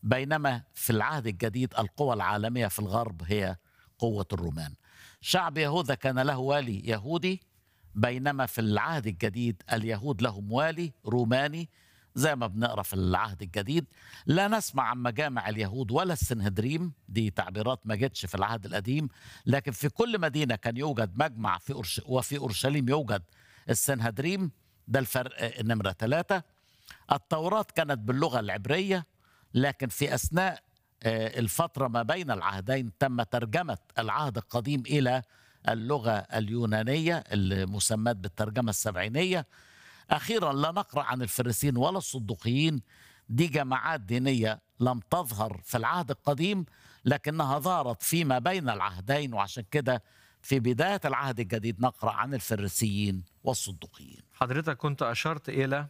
بينما في العهد الجديد القوى العالمية في الغرب هي قوة الرومان شعب يهوذا كان له والي يهودي بينما في العهد الجديد اليهود لهم والي روماني زي ما بنقرا في العهد الجديد لا نسمع عن مجامع اليهود ولا السنهدريم دي تعبيرات ما جتش في العهد القديم لكن في كل مدينه كان يوجد مجمع في أرش وفي اورشليم يوجد السنهدريم ده الفرق نمره ثلاثه التوراه كانت باللغه العبريه لكن في اثناء آه، الفتره ما بين العهدين تم ترجمه العهد القديم الى اللغه اليونانيه اللي مسمات بالترجمه السبعينيه اخيرا لا نقرا عن الفريسين ولا الصدوقيين دي جماعات دينيه لم تظهر في العهد القديم لكنها ظهرت فيما بين العهدين وعشان كده في بدايه العهد الجديد نقرا عن الفريسيين والصدوقيين حضرتك كنت اشرت الى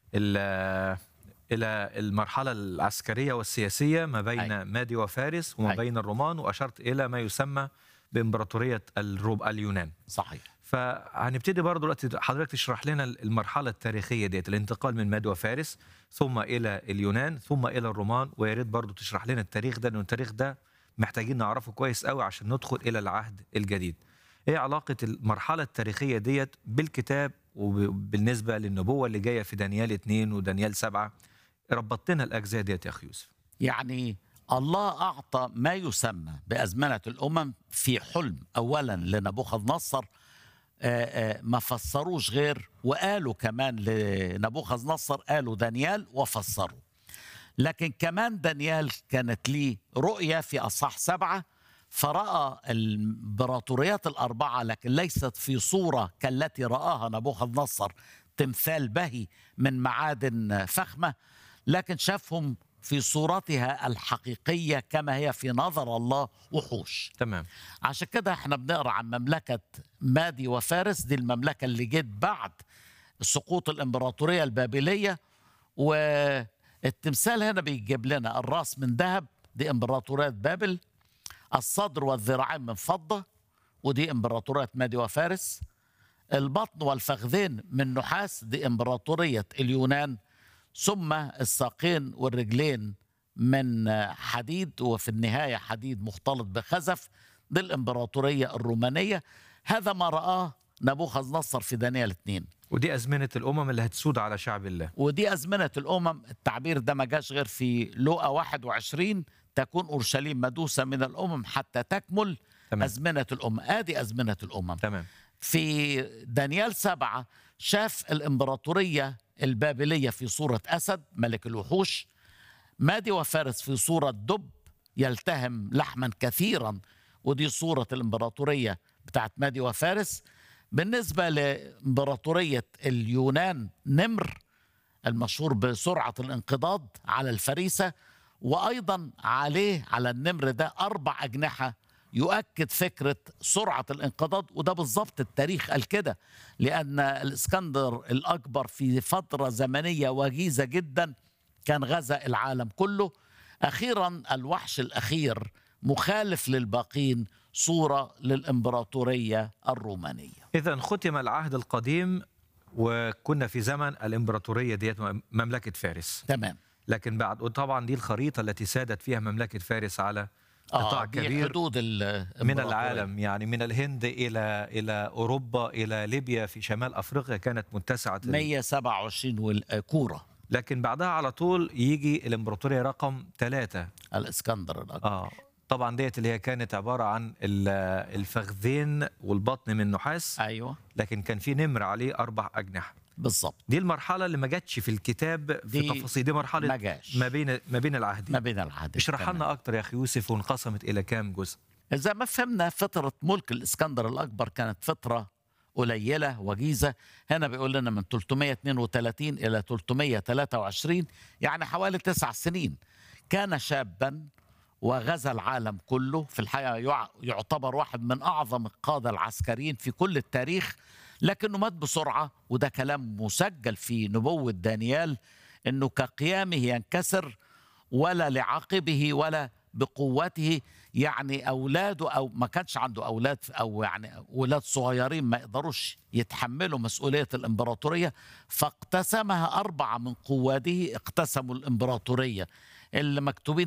ال- الى المرحله العسكريه والسياسيه ما بين أي. مادي وفارس وما أي. بين الرومان واشرت الى ما يسمى بامبراطوريه الروب اليونان صحيح فهنبتدي برضه دلوقتي حضرتك تشرح لنا المرحله التاريخيه ديت الانتقال من مادي وفارس ثم الى اليونان ثم الى الرومان ويا ريت برضه تشرح لنا التاريخ ده لان التاريخ ده محتاجين نعرفه كويس قوي عشان ندخل الى العهد الجديد ايه علاقه المرحله التاريخيه ديت بالكتاب وبالنسبه للنبوه اللي جايه في دانيال 2 ودانيال 7 ربطت لنا الاجزاء ديت يا اخي يوسف يعني الله أعطى ما يسمى بأزمنة الأمم في حلم أولا لنبوخذ نصر آه، آه، ما فسروش غير وقالوا كمان لنبوخذ نصر قالوا دانيال وفسروا لكن كمان دانيال كانت ليه رؤية في أصحاح سبعة فرأى الإمبراطوريات الأربعة لكن ليست في صورة كالتي رآها نبوخذ نصر تمثال بهي من معادن فخمة لكن شافهم في صورتها الحقيقية كما هي في نظر الله وحوش تمام عشان كده احنا بنقرا عن مملكة مادي وفارس دي المملكة اللي جت بعد سقوط الإمبراطورية البابلية والتمثال هنا بيجيب لنا الراس من ذهب دي إمبراطورية بابل الصدر والذراعين من فضة ودي إمبراطورية مادي وفارس البطن والفخذين من نحاس دي إمبراطورية اليونان ثم الساقين والرجلين من حديد وفي النهاية حديد مختلط بخزف دي الإمبراطورية الرومانية هذا ما رآه نبوخذ نصر في دانيال 2 ودي ازمنه الامم اللي هتسود على شعب الله ودي أزمنة الأمم التعبير ده ما جاش غير في لوقا 21 تكون أورشليم مدوسة من الأمم حتى تكمل تمام أزمنة الأمم آدي أزمنة الأمم تمام في دانيال سبعة شاف الإمبراطورية البابلية في صورة أسد ملك الوحوش مادي وفارس في صورة دب يلتهم لحما كثيرا ودي صورة الإمبراطورية بتاعت مادي وفارس بالنسبة لإمبراطورية اليونان نمر المشهور بسرعة الانقضاض على الفريسة وأيضا عليه على النمر ده أربع أجنحة يؤكد فكرة سرعة الانقضاض وده بالظبط التاريخ قال كده لأن الإسكندر الأكبر في فترة زمنية وجيزة جدا كان غزا العالم كله أخيرا الوحش الأخير مخالف للباقين صورة للإمبراطورية الرومانية اذا ختم العهد القديم وكنا في زمن الامبراطوريه ديت مملكه فارس تمام لكن بعد وطبعا دي الخريطه التي سادت فيها مملكه فارس على قطاع آه دي كبير حدود من الإمبراطورية. العالم يعني من الهند الى الى اوروبا الى ليبيا في شمال افريقيا كانت متسعه ال- 127 والكورة لكن بعدها على طول يجي الامبراطوريه رقم ثلاثة الإسكندر الأكبر اه طبعا ديت اللي هي كانت عباره عن ال- الفخذين والبطن من نحاس أيوة لكن كان في نمر عليه اربع اجنحه بالظبط دي المرحله اللي ما جاتش في الكتاب في دي تفاصيل دي مرحله ما جاش ما بين ما بين العهدين ما بين العهدين اشرح تمام. لنا اكتر يا اخي يوسف وانقسمت الى كام جزء إذا ما فهمنا فترة ملك الإسكندر الأكبر كانت فترة قليلة وجيزة هنا بيقول لنا من 332 إلى 323 يعني حوالي تسع سنين كان شابا وغزا العالم كله في الحقيقة يع- يعتبر واحد من أعظم القادة العسكريين في كل التاريخ لكنه مات بسرعة وده كلام مسجل في نبوة دانيال أنه كقيامه ينكسر ولا لعقبه ولا بقوته يعني اولاده او ما كانش عنده اولاد او يعني اولاد صغيرين ما يقدروش يتحملوا مسؤوليه الامبراطوريه فاقتسمها اربعه من قواده اقتسموا الامبراطوريه اللي مكتوبين